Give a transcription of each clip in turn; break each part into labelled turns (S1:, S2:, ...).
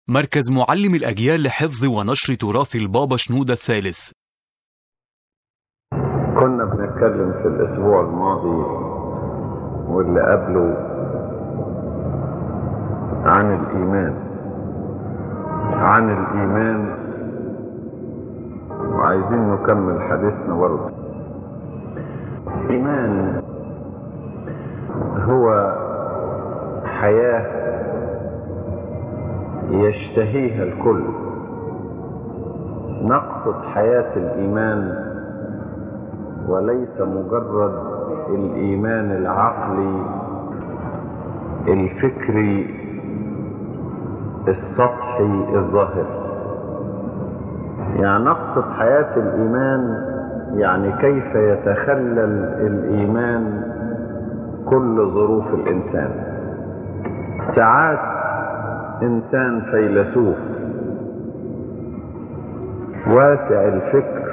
S1: مركز معلم الأجيال لحفظ ونشر تراث البابا شنودة الثالث
S2: كنا بنتكلم في الأسبوع الماضي واللي قبله عن الإيمان عن الإيمان وعايزين نكمل حديثنا برضه الإيمان هو حياة يشتهيها الكل نقصد حياة الإيمان وليس مجرد الإيمان العقلي الفكري السطحي الظاهر يعني نقصد حياة الإيمان يعني كيف يتخلل الإيمان كل ظروف الإنسان ساعات إنسان فيلسوف واسع الفكر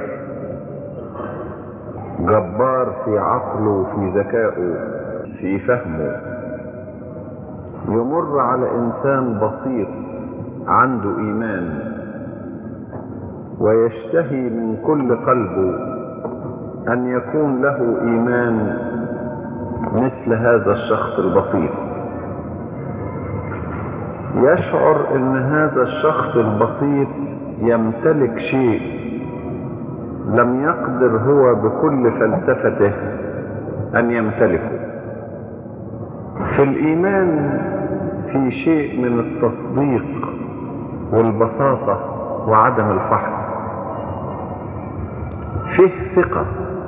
S2: جبار في عقله في ذكائه في فهمه يمر على انسان بسيط عنده ايمان ويشتهي من كل قلبه ان يكون له ايمان مثل هذا الشخص البسيط يشعر ان هذا الشخص البسيط يمتلك شيء لم يقدر هو بكل فلسفته ان يمتلكه في الايمان في شيء من التصديق والبساطه وعدم الفحص فيه ثقه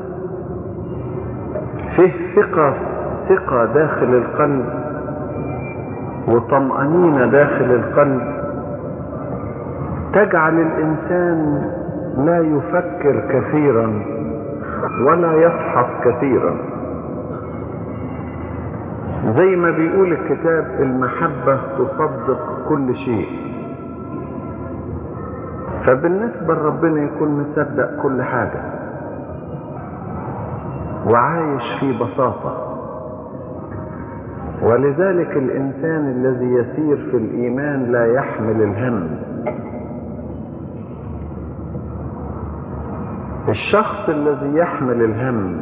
S2: فيه ثقه ثقه داخل القلب وطمانينه داخل القلب تجعل الانسان لا يفكر كثيرا ولا يفحص كثيرا زي ما بيقول الكتاب المحبة تصدق كل شيء فبالنسبة لربنا يكون مصدق كل حاجة وعايش في بساطة ولذلك الإنسان الذي يسير في الإيمان لا يحمل الهم الشخص الذي يحمل الهم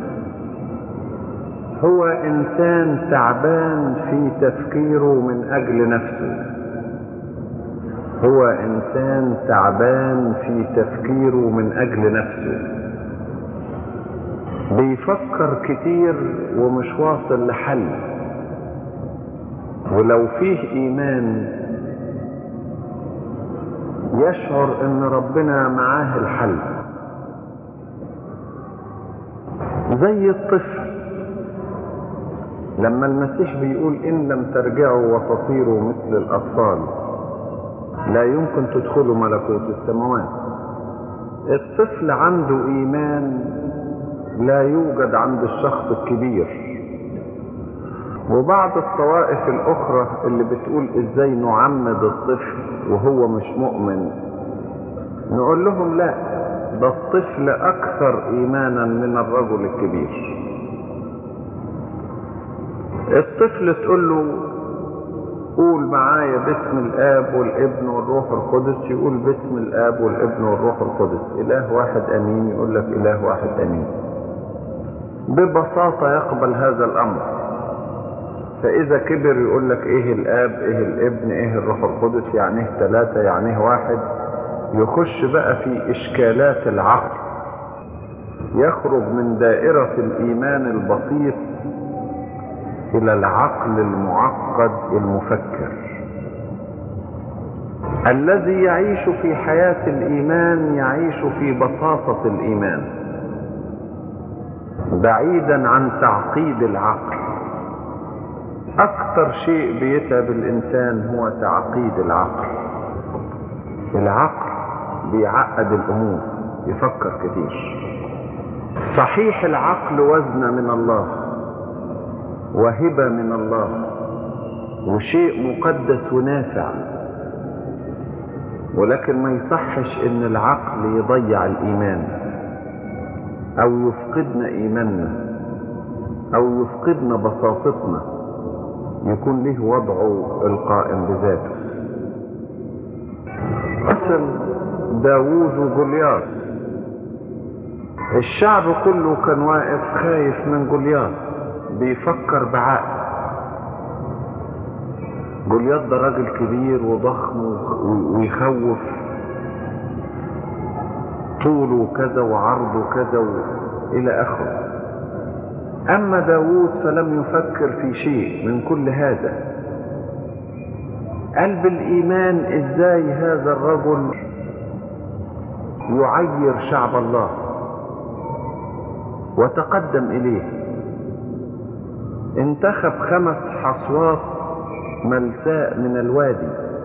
S2: هو انسان تعبان في تفكيره من اجل نفسه هو انسان تعبان في تفكيره من اجل نفسه بيفكر كتير ومش واصل لحل ولو فيه ايمان يشعر ان ربنا معاه الحل زي الطفل لما المسيح بيقول ان لم ترجعوا وتصيروا مثل الاطفال لا يمكن تدخلوا ملكوت السماوات الطفل عنده ايمان لا يوجد عند الشخص الكبير وبعض الطوائف الاخرى اللي بتقول ازاي نعمد الطفل وهو مش مؤمن نقول لهم لا ده الطفل اكثر ايمانا من الرجل الكبير الطفل تقول له قول معايا باسم الاب والابن والروح القدس يقول باسم الاب والابن والروح القدس اله واحد امين يقول لك اله واحد امين ببساطه يقبل هذا الامر فاذا كبر يقول لك ايه الاب ايه الابن ايه الروح القدس يعني ايه ثلاثه يعني ايه واحد يخش بقى في اشكالات العقل يخرج من دائرة الايمان البسيط الى العقل المعقد المفكر الذي يعيش في حياة الايمان يعيش في بساطة الايمان بعيدا عن تعقيد العقل اكثر شيء بيتعب الانسان هو تعقيد العقل العقل بيعقد الامور يفكر كتير صحيح العقل وزن من الله وهبه من الله وشيء مقدس ونافع ولكن ما يصحش ان العقل يضيع الايمان او يفقدنا ايماننا او يفقدنا بساطتنا يكون له وضعه القائم بذاته وصل داوود وجولياث الشعب كله كان واقف خايف من جولياث بيفكر بعقل جولياث ده راجل كبير وضخم ويخوف طوله كذا وعرضه كذا و... إلى آخره أما داوود فلم يفكر في شيء من كل هذا قال بالإيمان إزاي هذا الرجل يعير شعب الله وتقدم إليه انتخب خمس حصوات ملساء من الوادي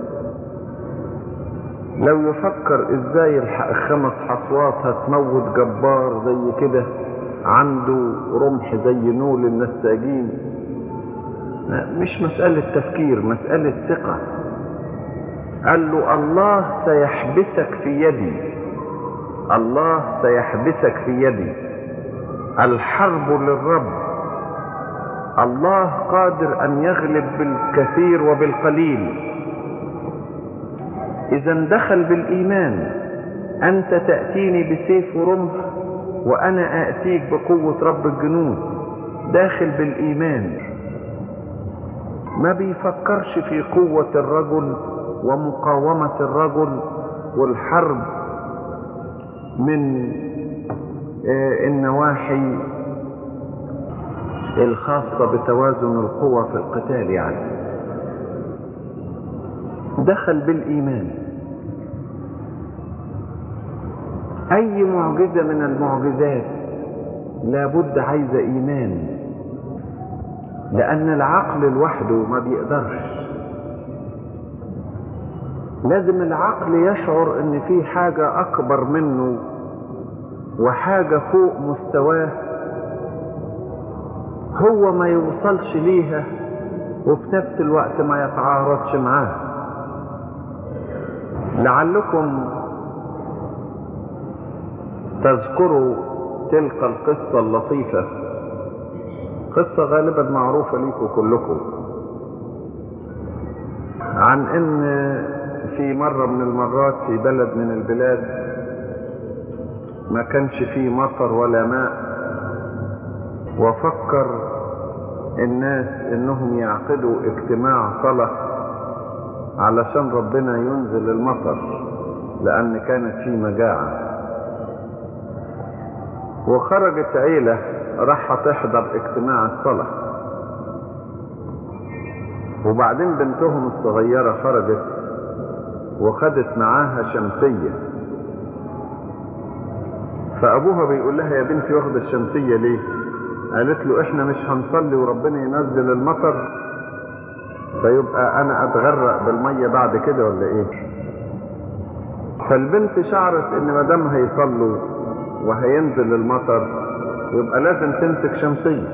S2: لو يفكر ازاي الخمس حصوات هتموت جبار زي كده عنده رمح زي نول النساجين مش مسألة تفكير مسألة ثقة قال له الله سيحبسك في يدي الله سيحبسك في يدي الحرب للرب الله قادر ان يغلب بالكثير وبالقليل اذا دخل بالايمان انت تاتيني بسيف ورمح وانا اتيك بقوه رب الجنود داخل بالايمان ما بيفكرش في قوه الرجل ومقاومه الرجل والحرب من النواحي الخاصة بتوازن القوى في القتال يعني دخل بالإيمان أي معجزة من المعجزات لابد عايزة إيمان لأن العقل لوحده ما بيقدرش لازم العقل يشعر ان في حاجة اكبر منه وحاجة فوق مستواه هو ما يوصلش ليها وفي نفس الوقت ما يتعارضش معاه لعلكم تذكروا تلك القصة اللطيفة قصة غالبا معروفة ليكم كلكم عن ان في مرة من المرات في بلد من البلاد ما كانش فيه مطر ولا ماء وفكر الناس انهم يعقدوا اجتماع صلاة علشان ربنا ينزل المطر لان كانت في مجاعة وخرجت عيلة راح تحضر اجتماع الصلاة وبعدين بنتهم الصغيرة خرجت وخدت معاها شمسية فأبوها بيقول لها يا بنتي واخدة الشمسية ليه قالت له احنا مش هنصلي وربنا ينزل المطر فيبقى انا اتغرق بالمية بعد كده ولا ايه فالبنت شعرت ان ما دام هيصلوا وهينزل المطر يبقى لازم تمسك شمسية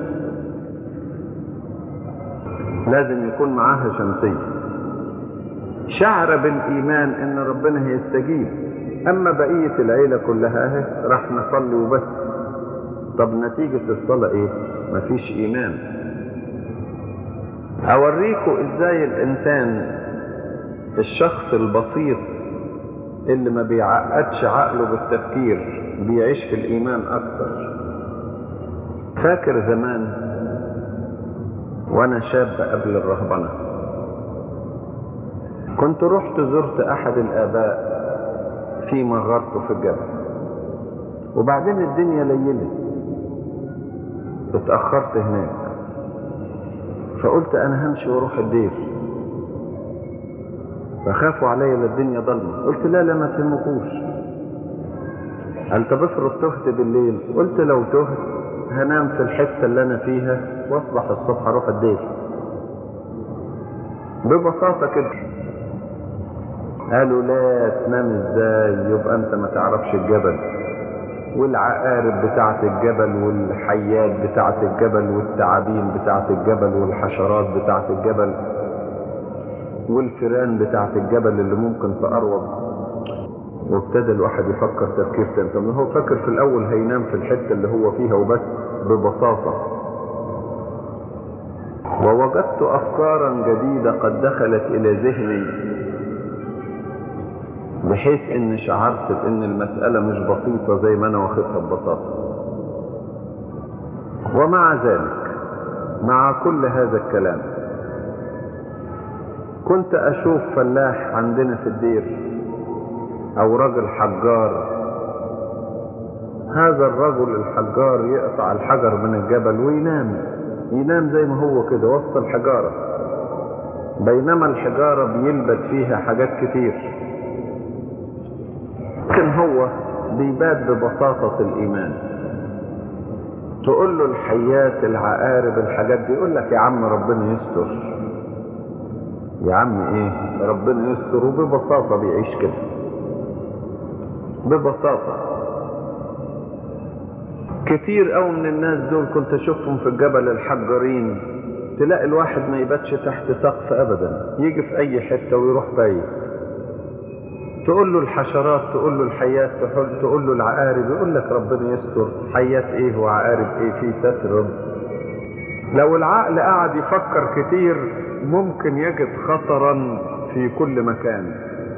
S2: لازم يكون معاها شمسية شعر بالإيمان إن ربنا هيستجيب أما بقية العيلة كلها اهي راح نصلي وبس طب نتيجة الصلاة إيه؟ مفيش إيمان أوريكم إزاي الإنسان الشخص البسيط اللي ما بيعقدش عقله بالتفكير بيعيش في الإيمان أكتر فاكر زمان وأنا شاب قبل الرهبنة كنت رحت زرت أحد الآباء في مغارته في الجبل وبعدين الدنيا ليلت اتأخرت هناك فقلت أنا همشي وأروح الدير فخافوا عليا الدنيا ضلمة قلت لا لا ما تهمكوش قال طب افرض تهت بالليل قلت لو تهت هنام في الحتة اللي أنا فيها وأصبح الصبح أروح الدير ببساطة كده قالوا لا تنام ازاي يبقى انت ما تعرفش الجبل والعقارب بتاعت الجبل والحيات بتاعت الجبل والتعابين بتاعت الجبل والحشرات بتاعت الجبل والفيران بتاعت الجبل اللي ممكن تقرب وابتدى الواحد يفكر تفكير تاني طب هو فكر في الاول هينام في الحته اللي هو فيها وبس ببساطه ووجدت افكارا جديده قد دخلت الى ذهني بحيث ان شعرت بان المسألة مش بسيطة زي ما انا واخدها ببساطة ومع ذلك مع كل هذا الكلام كنت اشوف فلاح عندنا في الدير او رجل حجار هذا الرجل الحجار يقطع الحجر من الجبل وينام ينام زي ما هو كده وسط الحجارة بينما الحجارة بيلبت فيها حاجات كتير لكن هو بيبات ببساطة الإيمان تقول له الحيات العقارب الحاجات دي يقول لك يا عم ربنا يستر يا عم ايه ربنا يستر وببساطة بيعيش كده ببساطة كتير قوي من الناس دول كنت اشوفهم في الجبل الحجارين تلاقي الواحد ما يباتش تحت سقف ابدا يجي في اي حتة ويروح بايت تقول له الحشرات تقول له الحيات تقول, تقول له العقارب يقول لك ربنا يستر حيات ايه وعقارب ايه في ستر رب لو العقل قعد يفكر كتير ممكن يجد خطرا في كل مكان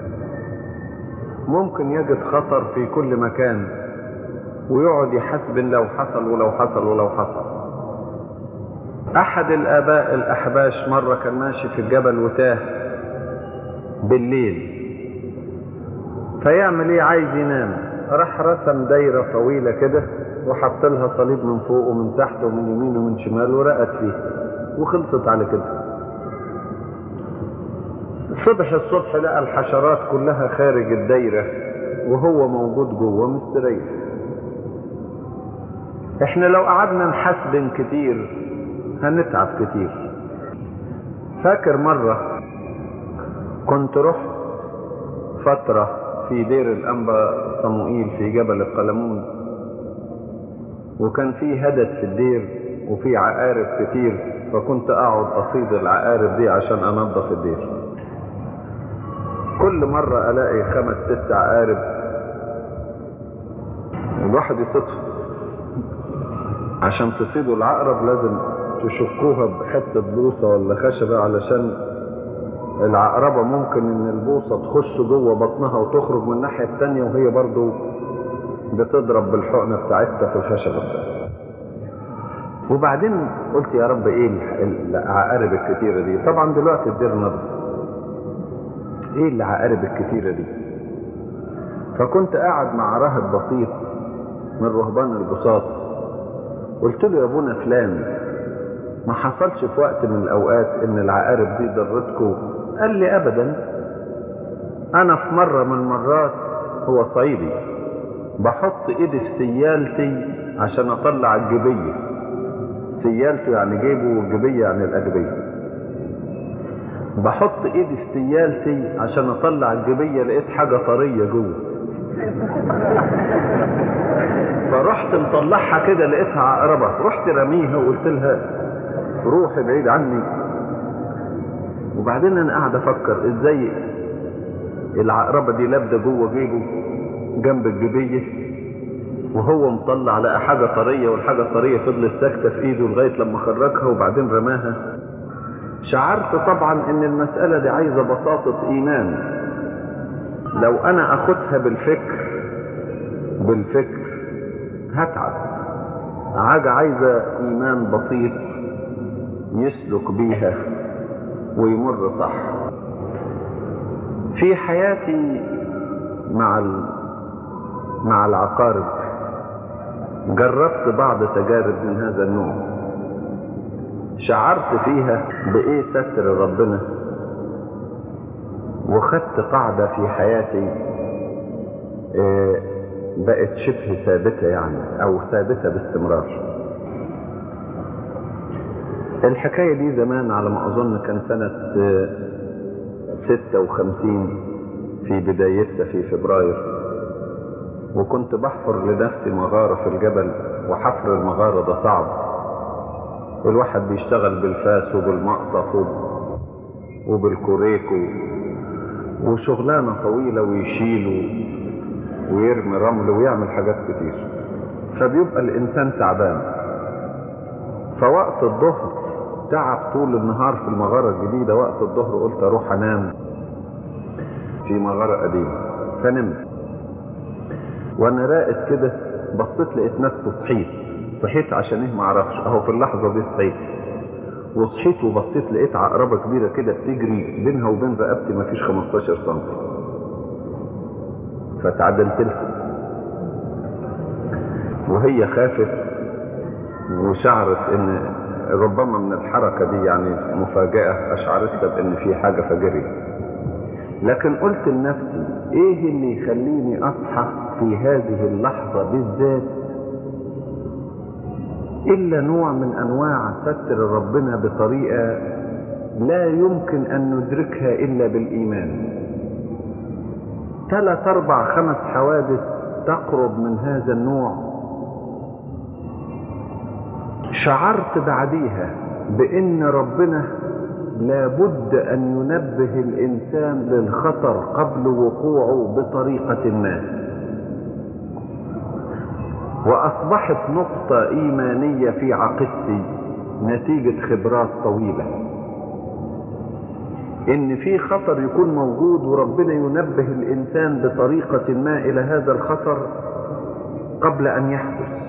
S2: ممكن يجد خطر في كل مكان ويقعد يحسب لو حصل ولو حصل ولو حصل احد الاباء الاحباش مرة كان ماشي في الجبل وتاه بالليل فيعمل ايه عايز ينام راح رسم دايرة طويلة كده وحط لها صليب من فوق ومن تحت ومن يمين ومن شمال ورقت فيه وخلصت على كده الصبح الصبح لقى الحشرات كلها خارج الدايرة وهو موجود جوه مستريح احنا لو قعدنا نحسبن كتير هنتعب كتير فاكر مرة كنت رحت فترة في دير الأنبا صموئيل في جبل القلمون وكان في هدد في الدير وفي عقارب كتير فكنت أقعد أصيد العقارب دي عشان أنظف الدير كل مرة ألاقي خمس ست عقارب الواحد يصدفه عشان تصيدوا العقرب لازم تشكوها بحتة بوصة ولا خشبة علشان العقربة ممكن ان البوصة تخش جوه بطنها وتخرج من الناحية التانية وهي برضو بتضرب بالحقنة بتاعتها في الخشبة بتاعتها وبعدين قلت يا رب ايه العقارب الكتيرة دي طبعا دلوقتي الدير نضف ايه العقارب الكتيرة دي فكنت قاعد مع راهب بسيط من رهبان البساط قلت له يا ابونا فلان ما حصلش في وقت من الاوقات ان العقارب دي ضرتكم قال لي ابدا انا في مرة من المرات هو صعيدي بحط ايدي في سيالتي عشان اطلع الجبية سيالته يعني جيبه والجبية يعني الاجبية بحط ايدي في سيالتي عشان اطلع الجبية لقيت حاجة طرية جوه فرحت مطلعها كده لقيتها عقربة رحت رميها وقلت لها روحي بعيد عني وبعدين انا قاعد افكر ازاي العقربة دي لابدة جوه جيبه جنب الجبية وهو مطلع لقى حاجة طرية والحاجة الطرية فضلت ساكتة في ايده لغاية لما خرجها وبعدين رماها شعرت طبعا ان المسألة دي عايزة بساطة ايمان لو انا اخدها بالفكر بالفكر هتعب حاجة عايزة ايمان بسيط يسلك بيها ويمر صح في حياتي مع ال... مع العقارب جربت بعض تجارب من هذا النوع شعرت فيها بايه ستر ربنا وخدت قاعدة في حياتي إيه بقت شبه ثابتة يعني او ثابتة باستمرار الحكاية دي زمان على ما اظن كان سنة ستة وخمسين في بدايتها في فبراير وكنت بحفر لنفسي مغارة في الجبل وحفر المغارة ده صعب الواحد بيشتغل بالفاس وبالمقطف وبالكوريك وشغلانة طويلة ويشيل ويرمي رمل ويعمل حاجات كتير فبيبقى الإنسان تعبان فوقت الظهر تعب طول النهار في المغارة الجديدة وقت الظهر قلت أروح أنام في مغارة قديمة فنمت وانا راقد كده بصيت لقيت نفسي صحيت صحيت عشان ايه معرفش اهو في اللحظة دي صحيت وصحيت وبصيت لقيت عقربة كبيرة كده بتجري بينها وبين رقبتي مفيش 15 سم فتعدلت لها وهي خافت وشعرت ان ربما من الحركة دي يعني مفاجأة اشعرتها بان في حاجة فجري لكن قلت لنفسي ايه اللي يخليني اصحى في هذه اللحظة بالذات الا نوع من انواع ستر ربنا بطريقة لا يمكن ان ندركها الا بالايمان ثلاث اربع خمس حوادث تقرب من هذا النوع شعرت بعديها بان ربنا لابد ان ينبه الانسان للخطر قبل وقوعه بطريقة ما واصبحت نقطة ايمانية في عقيدتي نتيجة خبرات طويلة ان في خطر يكون موجود وربنا ينبه الانسان بطريقة ما الى هذا الخطر قبل ان يحدث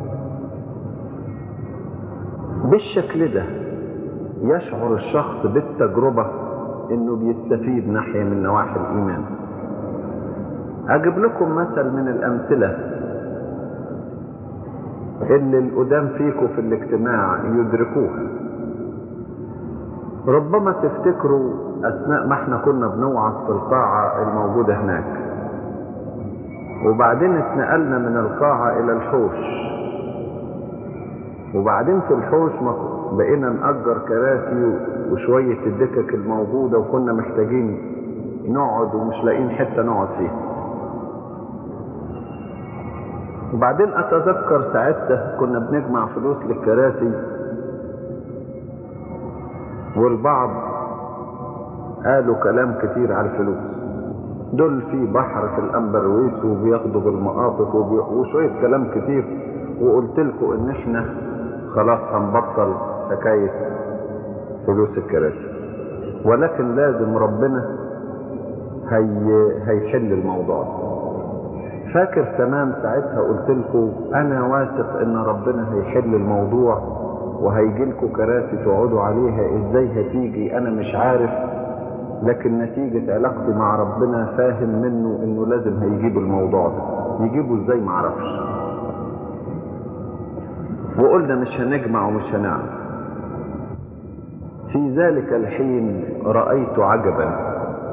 S2: بالشكل ده يشعر الشخص بالتجربة انه بيستفيد ناحية من نواحي الايمان اجيب لكم مثل من الامثلة اللي القدام فيكم في الاجتماع يدركوها ربما تفتكروا اثناء ما احنا كنا بنوعظ في القاعة الموجودة هناك وبعدين اتنقلنا من القاعة الى الحوش وبعدين في الحوش بقينا نأجر كراسي وشوية الدكك الموجودة وكنا محتاجين نقعد ومش لاقيين حتة نقعد فيها وبعدين أتذكر ساعتها كنا بنجمع فلوس للكراسي والبعض قالوا كلام كتير على الفلوس دول في بحر في الأمبرويس وبياخدوا بالمقاطف وبي... وشوية كلام كتير وقلت لكم ان احنا خلاص هنبطل حكاية فلوس الكراسي ولكن لازم ربنا هي... هيحل الموضوع فاكر تمام ساعتها قلت لكم انا واثق ان ربنا هيحل الموضوع وهيجي لكم كراسي تقعدوا عليها ازاي هتيجي انا مش عارف لكن نتيجة علاقتي مع ربنا فاهم منه انه لازم هيجيب الموضوع ده يجيبه ازاي معرفش وقلنا مش هنجمع ومش هنعمل في ذلك الحين رأيت عجبا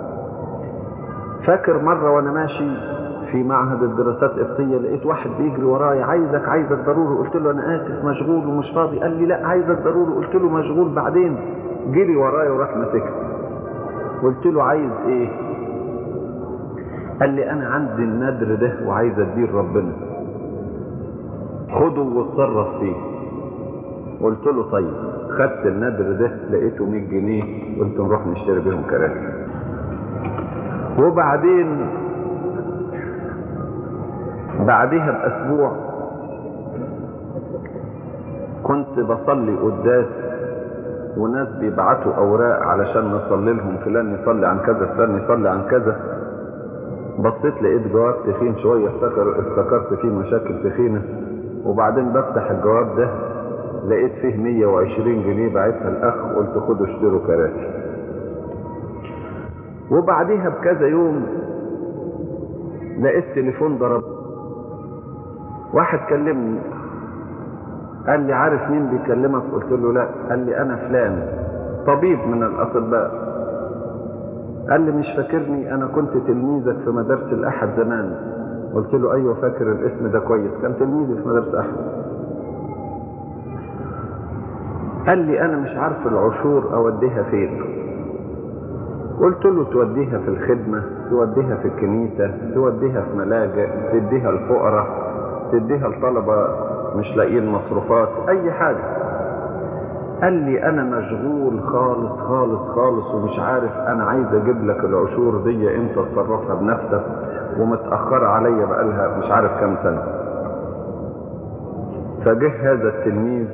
S2: فاكر مرة وانا ماشي في معهد الدراسات القبطية لقيت واحد بيجري ورايا عايزك عايزك ضروري قلت له انا اسف مشغول ومش فاضي قال لي لا عايزك ضروري قلت له مشغول بعدين جري ورايا وراح ماسكني قلت له عايز ايه قال لي انا عندي النذر ده وعايز اديه ربنا خده واتصرف فيه قلت له طيب خدت النذر ده لقيته 100 جنيه قلت نروح نشتري بيهم كراسي وبعدين بعدها باسبوع كنت بصلي قداس وناس بيبعتوا اوراق علشان نصلي لهم فلان يصلي عن كذا فلان يصلي عن كذا بصيت لقيت جواب تخين شويه افتكر افتكرت فيه مشاكل تخينه وبعدين بفتح الجواب ده لقيت فيه 120 جنيه بعتها الاخ قلت خدوا اشتروا كراسي وبعديها بكذا يوم لقيت تليفون ضرب واحد كلمني قال لي عارف مين بيكلمك قلت له لا قال لي انا فلان طبيب من الاطباء قال لي مش فاكرني انا كنت تلميذك في مدرسة الاحد زمان قلت له ايوه فاكر الاسم ده كويس كان تلميذي في مدرسة احد قال لي انا مش عارف العشور اوديها فين قلت له توديها في الخدمة توديها في الكنيسة توديها في ملاجئ تديها الفقراء تديها الطلبة مش لاقيين مصروفات اي حاجة قال لي انا مشغول خالص خالص خالص ومش عارف انا عايز اجيب لك العشور دي انت تصرفها بنفسك ومتأخرة عليا بقالها مش عارف كام سنة فجه هذا التلميذ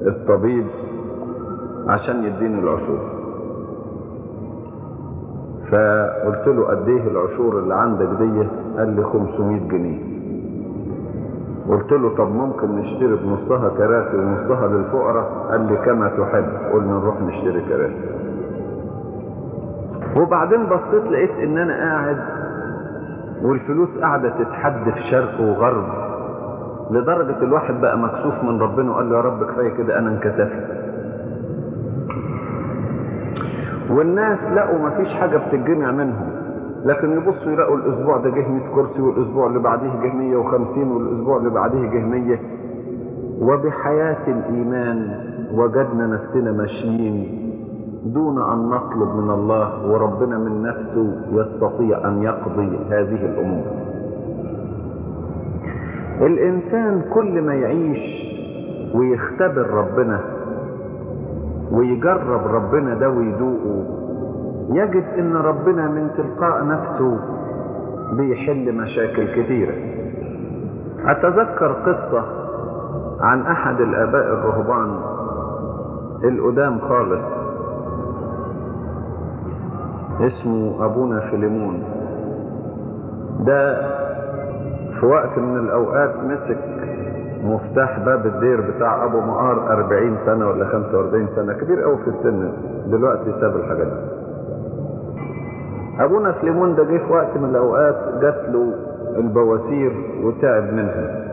S2: الطبيب عشان يديني العشور فقلت له قد ايه العشور اللي عندك دي قال لي 500 جنيه قلت له طب ممكن نشتري بنصها كراسي ونصها للفقراء قال لي كما تحب قلنا نروح نشتري كراسي وبعدين بصيت لقيت ان انا قاعد والفلوس قاعدة تتحدف شرق وغرب لدرجة الواحد بقى مكسوف من ربنا وقال له يا رب كفاية كده انا انكسفت والناس لقوا مفيش حاجة بتتجمع منهم لكن يبصوا يلاقوا الاسبوع ده جه 100 كرسي والاسبوع اللي بعديه جه 150 والاسبوع اللي بعديه جه 100 وبحياة الايمان وجدنا نفسنا ماشيين دون ان نطلب من الله وربنا من نفسه يستطيع ان يقضي هذه الامور الانسان كل ما يعيش ويختبر ربنا ويجرب ربنا ده ويدوقه يجد ان ربنا من تلقاء نفسه بيحل مشاكل كثيرة اتذكر قصة عن احد الاباء الرهبان القدام خالص اسمه ابونا فيليمون ده في وقت من الاوقات مسك مفتاح باب الدير بتاع ابو مقار 40 سنه ولا 45 سنه كبير قوي في السن دلوقتي ساب الحاجات دي ابونا فليمون ده جه في وقت من الاوقات جات له البواسير وتعب منها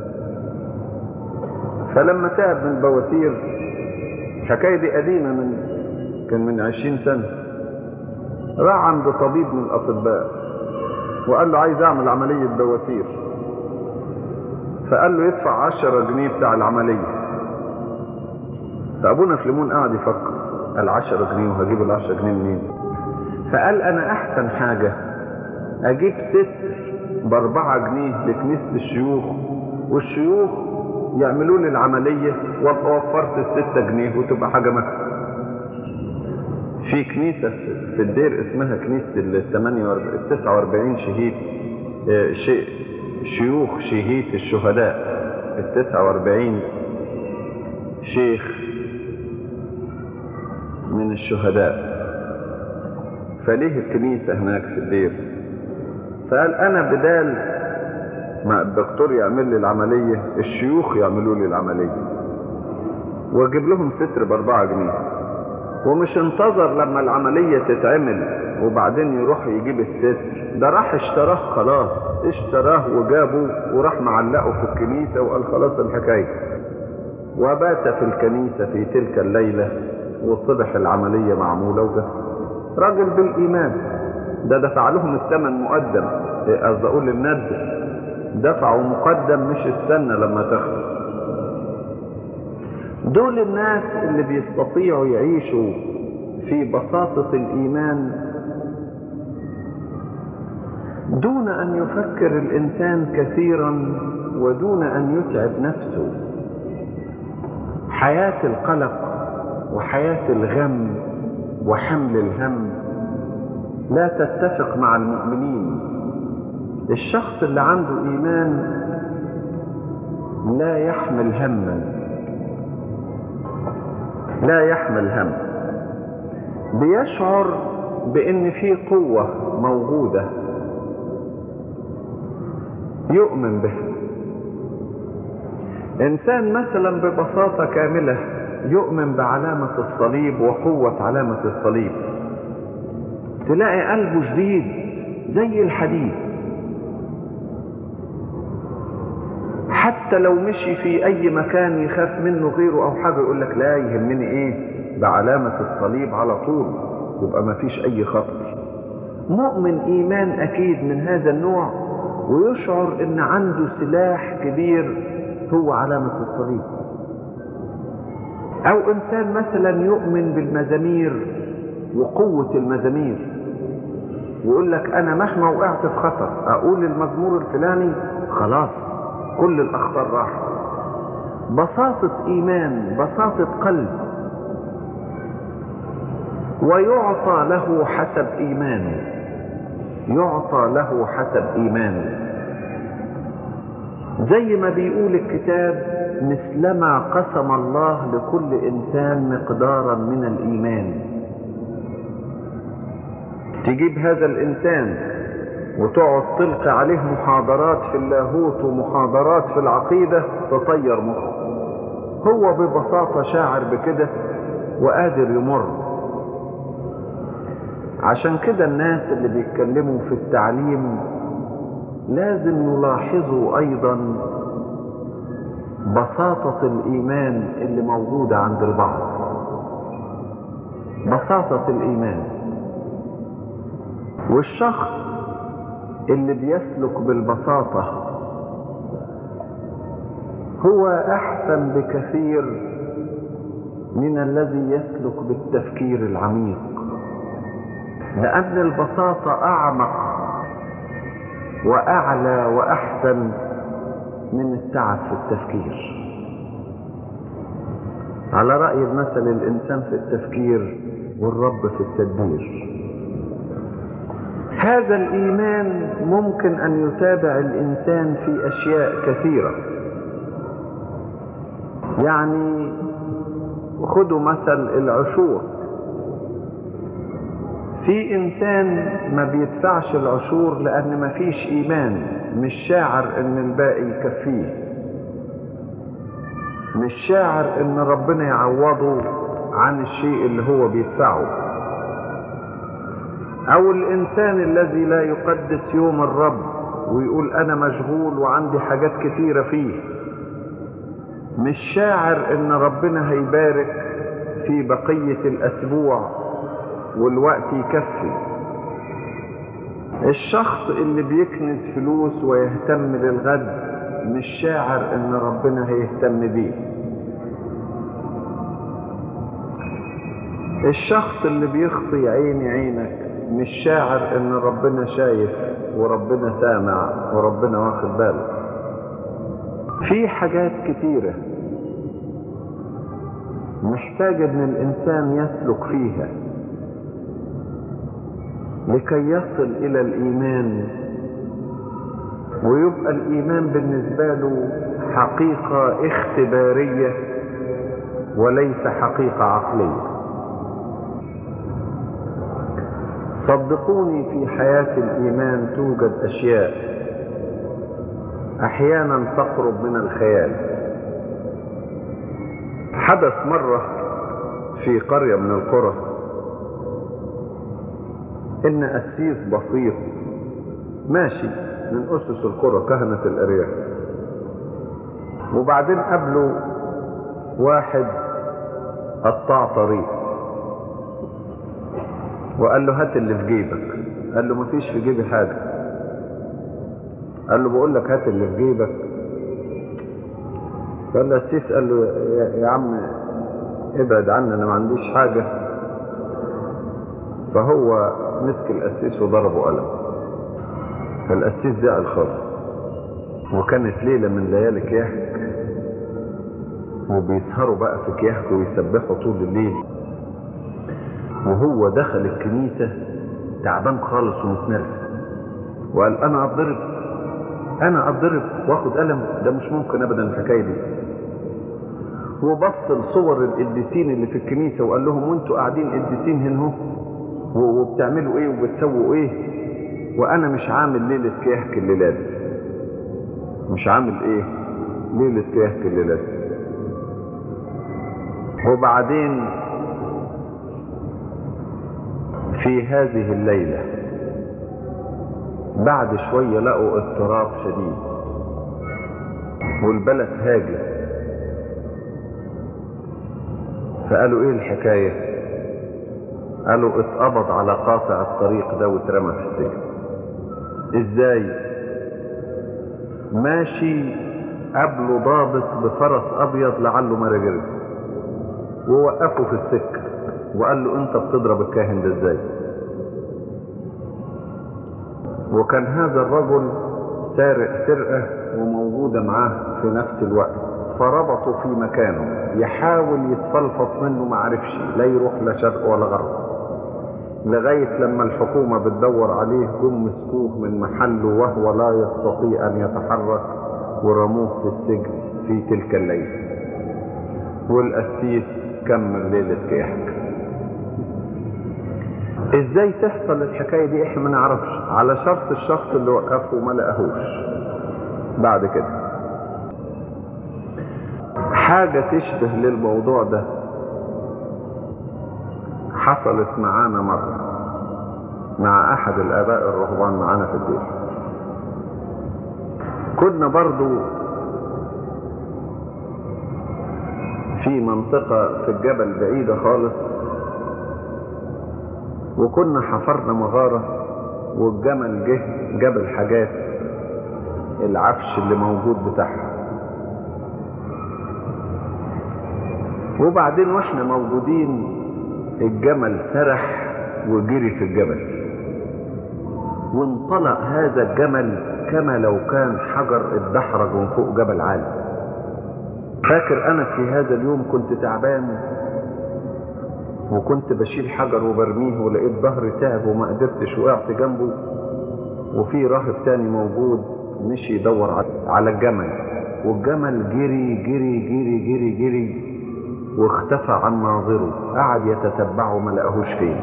S2: فلما تعب من البواسير الحكايه دي قديمه من كان من 20 سنه راح عند طبيب من الاطباء وقال له عايز اعمل عمليه بواسير فقال له يدفع عشرة جنيه بتاع العملية فأبونا فليمون قعد يفكر قال عشرة جنيه وهجيب العشرة جنيه منين فقال أنا أحسن حاجة أجيب ستر بأربعة جنيه لكنيسة الشيوخ والشيوخ يعملوا لي العملية وابقى وفرت الستة جنيه وتبقى حاجة مكسب في كنيسة في الدير اسمها كنيسة ال 49 شهيد شيء شيوخ شهيد الشهداء ال 49 شيخ من الشهداء فليه الكنيسة هناك في الدير فقال أنا بدال ما الدكتور يعمل لي العملية الشيوخ يعملوا لي العملية واجيب لهم ستر باربعة جنيه ومش انتظر لما العملية تتعمل وبعدين يروح يجيب الستر ده راح اشتراه خلاص اشتراه وجابه وراح معلقه في الكنيسة وقال خلاص الحكاية وبات في الكنيسة في تلك الليلة وصبح العملية معمولة وجه راجل بالإيمان ده دفع لهم الثمن مقدم قصدي أقول الند دفعوا مقدم مش استنى لما تخلص دول الناس اللي بيستطيعوا يعيشوا في بساطة الإيمان دون أن يفكر الإنسان كثيرا ودون أن يتعب نفسه حياة القلق وحياة الغم وحمل الهم لا تتفق مع المؤمنين الشخص اللي عنده إيمان لا يحمل هما لا يحمل هم بيشعر بان في قوة موجودة يؤمن بها انسان مثلا ببساطة كاملة يؤمن بعلامة الصليب وقوة علامة الصليب تلاقي قلبه شديد زي الحديد حتى لو مشي في اي مكان يخاف منه غيره او حاجة يقول لك لا يهمني ايه بعلامة الصليب على طول يبقى ما فيش اي خطر مؤمن ايمان اكيد من هذا النوع ويشعر ان عنده سلاح كبير هو علامة الصليب او انسان مثلا يؤمن بالمزامير وقوة المزامير ويقول لك انا مهما وقعت في خطر اقول المزمور الفلاني خلاص كل الاخطار راحت بساطة ايمان بساطة قلب ويعطى له حسب ايمانه يعطى له حسب ايمانه زي ما بيقول الكتاب مثلما قسم الله لكل انسان مقدارا من الايمان تجيب هذا الإنسان وتقعد تلقي عليه محاضرات في اللاهوت ومحاضرات في العقيدة تطير مخه هو ببساطة شاعر بكده وقادر يمر عشان كده الناس اللي بيتكلموا في التعليم لازم يلاحظوا ايضا بساطة الايمان اللي موجودة عند البعض بساطة الايمان والشخص اللي بيسلك بالبساطة هو احسن بكثير من الذي يسلك بالتفكير العميق لان البساطة اعمق واعلى واحسن من التعب في التفكير على رأي المثل الانسان في التفكير والرب في التدبير هذا الايمان ممكن ان يتابع الانسان في اشياء كثيره يعني خدوا مثل العشور في انسان ما بيدفعش العشور لان ما فيش ايمان مش شاعر ان الباقي يكفيه مش شاعر ان ربنا يعوضه عن الشيء اللي هو بيدفعه او الانسان الذي لا يقدس يوم الرب ويقول انا مشغول وعندي حاجات كتيرة فيه مش شاعر ان ربنا هيبارك في بقية الاسبوع والوقت يكفي الشخص اللي بيكنز فلوس ويهتم للغد مش شاعر ان ربنا هيهتم بيه الشخص اللي بيخطي عيني عينك مش شاعر ان ربنا شايف وربنا سامع وربنا واخد باله في حاجات كتيرة محتاج ان الانسان يسلك فيها لكي يصل الى الايمان ويبقى الايمان بالنسبة له حقيقة اختبارية وليس حقيقة عقلية صدقوني في حياة الايمان توجد اشياء احيانا تقرب من الخيال حدث مرة في قرية من القرى ان قسيس بسيط ماشي من اسس القرى كهنة الارياف وبعدين قابله واحد قطاع طريق وقال له هات اللي في جيبك قال له مفيش في جيبي حاجة قال له بقول لك هات اللي في جيبك قال له السيس قال له يا, يا عم ابعد عني انا ما عنديش حاجة فهو مسك القسيس وضربه قلم فالقسيس زعل خالص وكانت ليلة من ليالي كيهك وبيسهروا بقى في كيهك ويسبحوا طول الليل وهو دخل الكنيسة تعبان خالص ومتنرفز وقال انا اتضرب انا اتضرب واخد قلم ده مش ممكن ابدا الحكايه دي وبص لصور القديسين اللي في الكنيسه وقال لهم وانتوا قاعدين قديسين هنا اهو وبتعملوا ايه وبتسووا ايه وانا مش عامل ليله كيهك الليله دي مش عامل ايه ليله كيهك الليله دي وبعدين في هذه الليله بعد شوية لقوا اضطراب شديد والبلد هاجت فقالوا ايه الحكاية قالوا اتقبض على قاطع الطريق ده واترمى في السجن ازاي ماشي قبله ضابط بفرس ابيض لعله مراجرس ووقفه في السكة وقال له انت بتضرب الكاهن ده ازاي وكان هذا الرجل سارق سرقة وموجودة معاه في نفس الوقت فربطوا في مكانه يحاول يتفلفص منه ما عرفش لا يروح لا شرق ولا غرب لغاية لما الحكومة بتدور عليه جم مسكوه من محله وهو لا يستطيع أن يتحرك ورموه في السجن في تلك الليلة والقسيس كمل ليلة كيحك ازاي تحصل الحكايه دي احنا ما نعرفش على شرط الشخص اللي وقفه ما لقاهوش بعد كده حاجه تشبه للموضوع ده حصلت معانا مره مع احد الاباء الرهبان معانا في الدير كنا برضو في منطقة في الجبل بعيدة خالص وكنا حفرنا مغارة والجمل جه جاب الحاجات العفش اللي موجود بتاعها وبعدين واحنا موجودين الجمل سرح وجري في الجبل وانطلق هذا الجمل كما لو كان حجر اتدحرج من فوق جبل عالي فاكر انا في هذا اليوم كنت تعبان وكنت بشيل حجر وبرميه ولقيت ظهري تعب وما قدرتش وقعت جنبه وفي راهب تاني موجود مشي يدور على الجمل والجمل جري جري جري جري جري واختفى عن ناظره قعد يتتبعه ما لقاهوش فين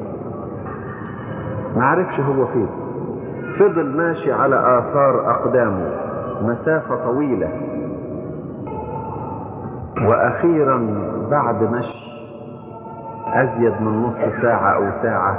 S2: ما عرفش هو فين فضل ماشي على آثار أقدامه مسافة طويلة وأخيرا بعد مشي أزيد من نص ساعة أو ساعة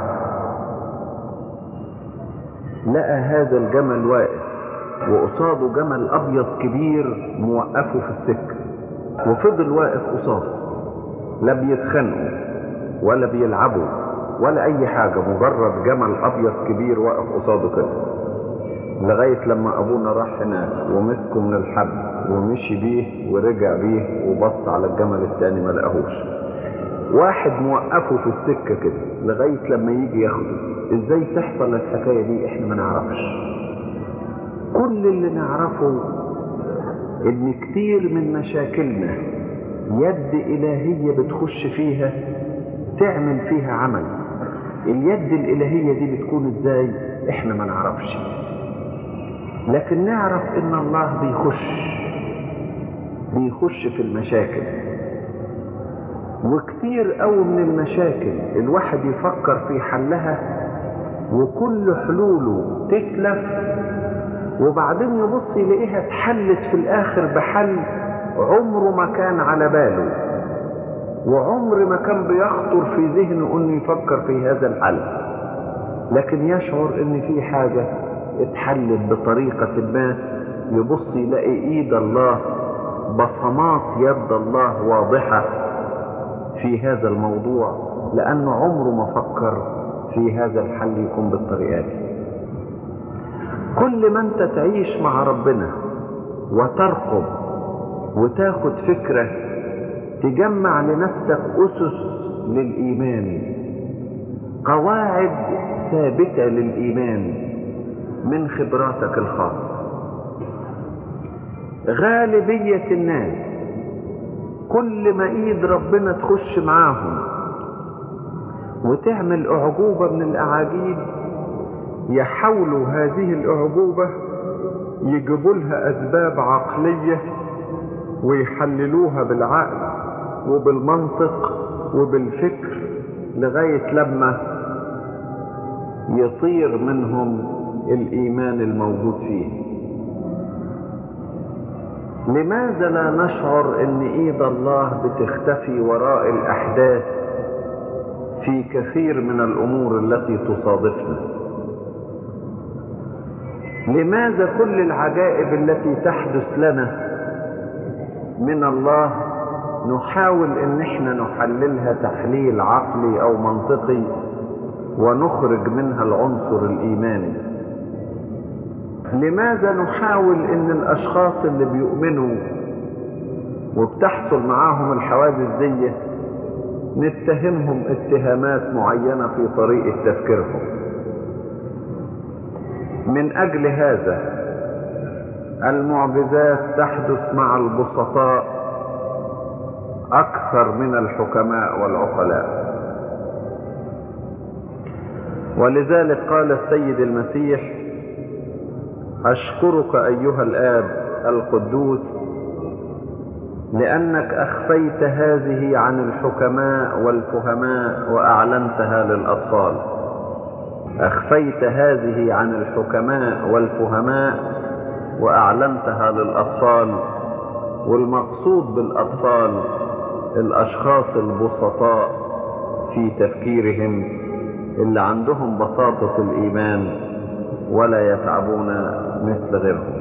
S2: لقى هذا الجمل واقف وقصاده جمل أبيض كبير موقفه في السكة وفضل واقف قصاده لا بيتخانقوا ولا بيلعبوا ولا أي حاجة مجرد جمل أبيض كبير واقف قصاده كده لغاية لما أبونا راح هناك ومسكه من الحبل ومشي بيه ورجع بيه وبص على الجمل التاني ما لقاهوش واحد موقفه في السكة كده لغاية لما يجي ياخده ازاي تحصل الحكاية دي احنا ما نعرفش كل اللي نعرفه ان كتير من مشاكلنا يد الهية بتخش فيها تعمل فيها عمل اليد الالهية دي بتكون ازاي احنا ما نعرفش لكن نعرف ان الله بيخش بيخش في المشاكل وكتير قوي من المشاكل الواحد يفكر في حلها وكل حلوله تتلف وبعدين يبص يلاقيها اتحلت في الاخر بحل عمره ما كان على باله وعمر ما كان بيخطر في ذهنه انه يفكر في هذا الحل لكن يشعر ان في حاجة اتحلت بطريقة ما يبص يلاقي ايد الله بصمات يد الله واضحة في هذا الموضوع لانه عمره ما فكر في هذا الحل يكون بالطريقة دي كل ما انت تعيش مع ربنا وترقب وتاخد فكرة تجمع لنفسك أسس للإيمان قواعد ثابتة للإيمان من خبراتك الخاصة غالبية الناس كل ما ايد ربنا تخش معاهم وتعمل اعجوبة من الاعاجيب يحاولوا هذه الاعجوبة يجيبوا لها اسباب عقلية ويحللوها بالعقل وبالمنطق وبالفكر لغاية لما يطير منهم الايمان الموجود فيه لماذا لا نشعر ان ايد الله بتختفي وراء الاحداث في كثير من الامور التي تصادفنا لماذا كل العجائب التي تحدث لنا من الله نحاول ان احنا نحللها تحليل عقلي او منطقي ونخرج منها العنصر الايماني لماذا نحاول ان الاشخاص اللي بيؤمنوا وبتحصل معاهم الحوادث دي نتهمهم اتهامات معينة في طريقة تفكيرهم من اجل هذا المعجزات تحدث مع البسطاء اكثر من الحكماء والعقلاء ولذلك قال السيد المسيح أشكرك أيها الآب القدوس لأنك أخفيت هذه عن الحكماء والفهماء وأعلنتها للأطفال أخفيت هذه عن الحكماء والفهماء وأعلنتها للأطفال والمقصود بالأطفال الأشخاص البسطاء في تفكيرهم اللي عندهم بساطة الإيمان ولا يتعبون مثل غيرهم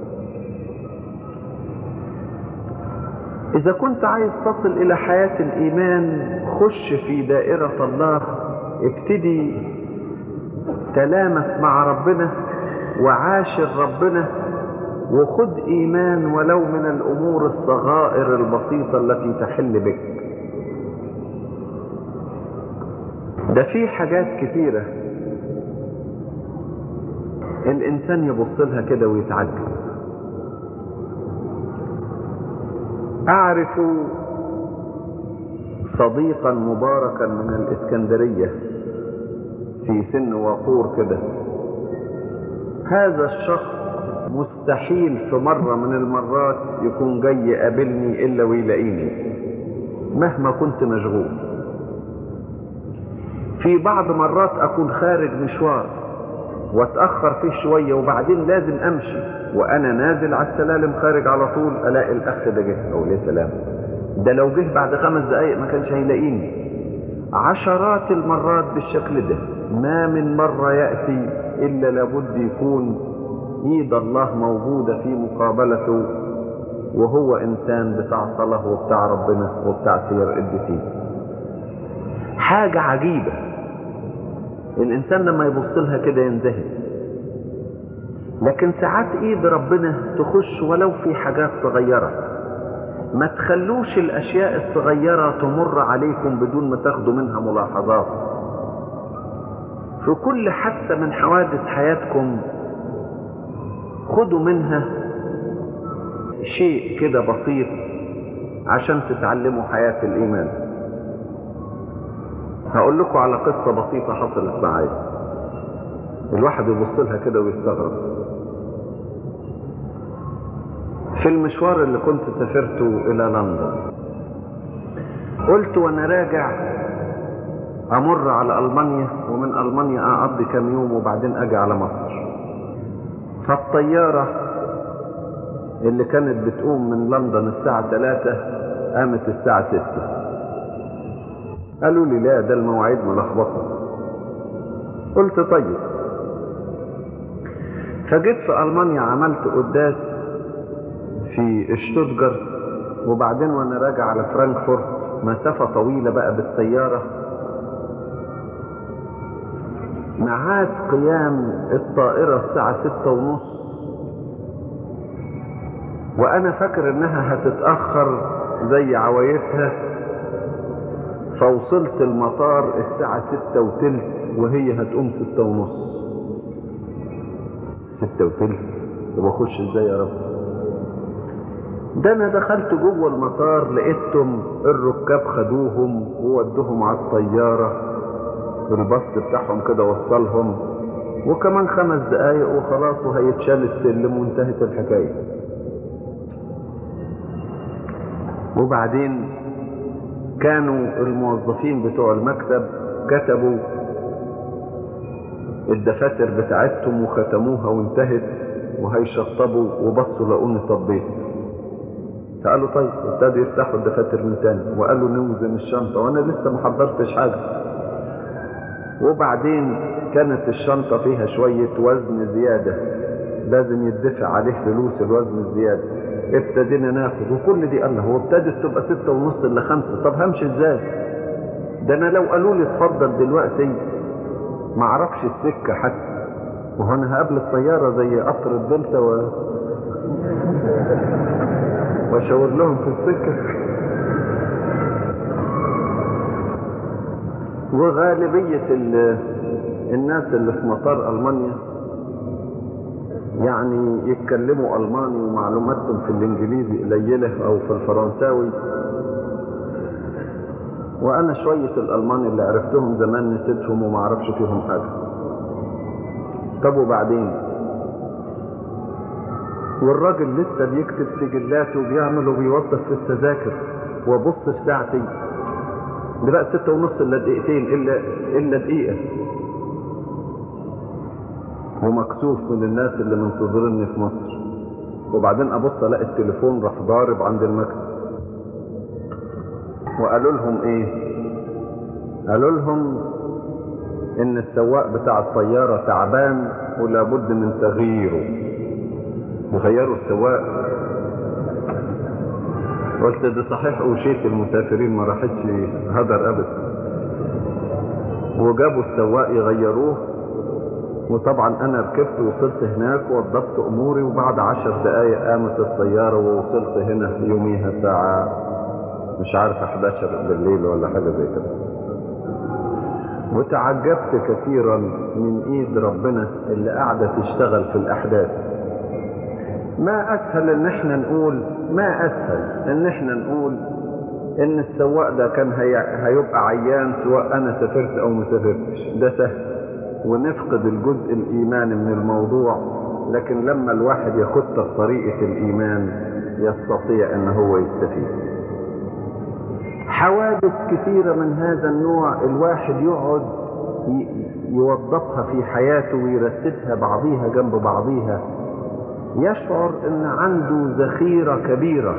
S2: إذا كنت عايز تصل إلى حياة الإيمان خش في دائرة الله ابتدي تلامس مع ربنا وعاشر ربنا وخد إيمان ولو من الأمور الصغائر البسيطة التي تحل بك ده في حاجات كتيرة الإنسان يبص لها كده ويتعجب أعرف صديقا مباركا من الإسكندرية في سن وقور كده هذا الشخص مستحيل في مرة من المرات يكون جاي يقابلني إلا ويلاقيني مهما كنت مشغول في بعض مرات أكون خارج مشوار واتأخر فيه شوية وبعدين لازم أمشي وأنا نازل على السلالم خارج على طول ألاقي الأخ ده جه أو ليه سلام ده لو جه بعد خمس دقايق ما كانش هيلاقيني عشرات المرات بالشكل ده ما من مرة يأتي إلا لابد يكون ايد الله موجودة في مقابلته وهو انسان بتاع صلاة وبتاع ربنا وبتاع سير القديسين حاجة عجيبة الانسان لما يبص لها كده ينزهد لكن ساعات ايد ربنا تخش ولو في حاجات صغيرة ما تخلوش الاشياء الصغيرة تمر عليكم بدون ما تاخدوا منها ملاحظات في كل حادثة من حوادث حياتكم خدوا منها شيء كده بسيط عشان تتعلموا حياة الإيمان هقول لكم على قصة بسيطة حصلت معايا الواحد يبص لها كده ويستغرب في المشوار اللي كنت سافرته إلى لندن قلت وأنا راجع أمر على ألمانيا ومن ألمانيا أقضي كام يوم وبعدين أجي على مصر فالطيارة اللي كانت بتقوم من لندن الساعة 3 قامت الساعة 6 قالوا لي لا ده المواعيد ملخبطة قلت طيب فجيت في ألمانيا عملت قداس في شتوتجارت وبعدين وانا راجع على فرانكفورت مسافة طويلة بقى بالسيارة ميعاد قيام الطائرة الساعة ستة ونص وأنا فاكر إنها هتتأخر زي عوايتها فوصلت المطار الساعة ستة وتلت وهي هتقوم ستة ونص ستة وتلت طب أخش إزاي يا رب ده أنا دخلت جوه المطار لقيتهم الركاب خدوهم وودوهم على الطيارة الباص بتاعهم كده وصلهم وكمان خمس دقايق وخلاص وهيتشال السلم وانتهت الحكاية وبعدين كانوا الموظفين بتوع المكتب كتبوا الدفاتر بتاعتهم وختموها وانتهت وهيشطبوا وبصوا لقوني طبيت فقالوا طيب ابتدوا يفتحوا الدفاتر من تاني وقالوا نوزن الشنطة وانا لسه ما حضرتش حاجة وبعدين كانت الشنطة فيها شوية وزن زيادة لازم يدفع عليه فلوس الوزن الزيادة ابتدينا ناخد وكل دي الله هو ابتدت تبقى ستة ونص الا خمسة طب همشي ازاي ده انا لو قالوا لي اتفضل دلوقتي ما اعرفش السكة حتى وهو انا هقابل الطيارة زي قطر الدلتا و... واشاور لهم في السكة وغالبية ال... الناس اللي في مطار ألمانيا يعني يتكلموا ألماني ومعلوماتهم في الإنجليزي قليلة أو في الفرنساوي وأنا شوية الألماني اللي عرفتهم زمان نسيتهم وما أعرفش فيهم حاجة طب وبعدين والراجل لسه بيكتب سجلاته وبيعمل وبيوظف في التذاكر وابص في ساعتي ده بقى ستة ونص الا دقيقتين الا الا دقيقة ومكسوف من الناس اللي منتظرني في مصر وبعدين ابص الاقي التليفون راح ضارب عند المكتب وقالوا لهم ايه قالوا لهم ان السواق بتاع الطيارة تعبان ولابد من تغييره وغيروا السواق قلت ده صحيح وشيت المسافرين ما راحتش هدر ابدا وجابوا السواق يغيروه وطبعا انا ركبت وصلت هناك ووضبت اموري وبعد عشر دقايق قامت الطيارة ووصلت هنا يوميها الساعة مش عارف 11 بالليل ولا حاجة زي كده وتعجبت كثيرا من ايد ربنا اللي قاعدة تشتغل في الاحداث ما اسهل ان احنا نقول ما اسهل ان احنا نقول ان السواق ده كان هي... هيبقى عيان سواء انا سافرت او ما سافرتش ده سهل ونفقد الجزء الايماني من الموضوع لكن لما الواحد يخط بطريقة الايمان يستطيع ان هو يستفيد حوادث كثيرة من هذا النوع الواحد يقعد يوظفها في حياته ويرتبها بعضيها جنب بعضيها يشعر ان عنده ذخيرة كبيرة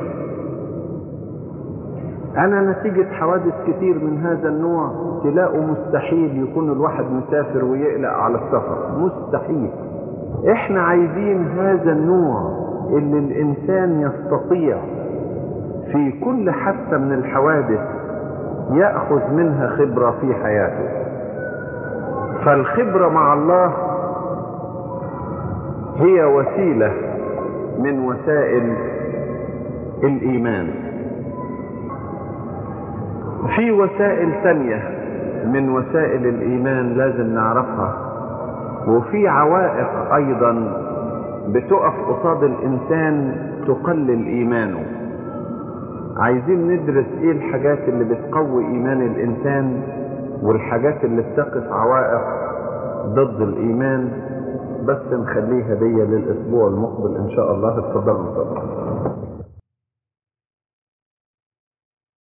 S2: انا نتيجة حوادث كتير من هذا النوع تلاقوا مستحيل يكون الواحد مسافر ويقلق على السفر مستحيل احنا عايزين هذا النوع اللي الانسان يستطيع في كل حادثة من الحوادث يأخذ منها خبرة في حياته فالخبرة مع الله هي وسيلة من وسائل الإيمان في وسائل تانية من وسائل الإيمان لازم نعرفها وفي عوائق أيضا بتقف قصاد الإنسان تقلل إيمانه عايزين ندرس ايه الحاجات اللي بتقوي ايمان الانسان والحاجات اللي بتقف عوائق ضد الايمان بس نخليها دي للاسبوع المقبل ان شاء الله اتفضلوا اتفضلوا